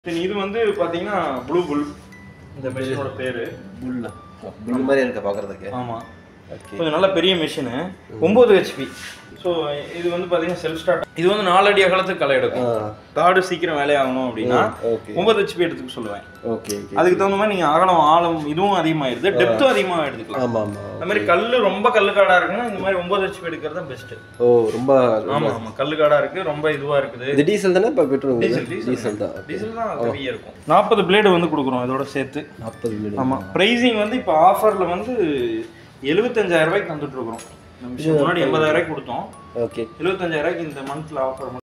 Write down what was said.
தென் இது வந்து பாத்தீங்கன்னா ப்ளூ புல் இந்த மிஷினோட பேரு புல்லா புல் மாதிரி இருக்க பார்க்கறதுக்கு ஆமா ஓகே கொஞ்சம் நல்ல பெரிய மிஷினு ஒம்பது ஹெச்பி ஸோ இது வந்து பார்த்தீங்கன்னா செல்ஃப் ஸ்டார்ட் இது வந்து நாலடி அகலத்துக்கு களை எடுக்கும் காடு சீக்கிரம் வேலையாகணும் அப்படின்னா ஓகே ஒன்பது ஹெச்பி எடுத்துக்க சொல்லுவேன் ஓகே ஓகே அதுக்கு தகுந்த மாதிரி நீங்கள் அகலம் ஆழம் இதுவும் அதிகமாயிருது டெப்த்தும் அதிகமாக எடுத்துக்கலாம் ஆமாம் ஆமாம் அந்த மாதிரி கல் ரொம்ப கல்லு காடா இருக்குன்னா இந்த மாதிரி ஒன்பது ஹெச்பி எடுக்கிறது தான் பெஸ்ட் ஓ ரொம்ப ஆமா ஆமா கல்லு காடா இருக்கு ரொம்ப இதுவா இருக்குது இது டீசல் தானே இப்போ பெட்ரோல் டீசல் டீசல் தான் டீசல் தான் ஹெவியா இருக்கும் நாற்பது பிளேடு வந்து கொடுக்குறோம் இதோட சேர்த்து நாற்பது மினிட் ஆமா பிரைசிங் வந்து இப்போ ஆஃபர்ல வந்து எழுபத்தஞ்சாயிரம் ரூபாய்க்கு தந்துட்டு இருக்கிறோம் நம்ம முன்னாடி எண்பதாயிரம் ரூபாய்க்கு கொடுத்தோம் ஓகே எழுபத்தஞ்சாயிரம் ரூபாய்க்கு இந்த மந்த்ல ஆஃபர்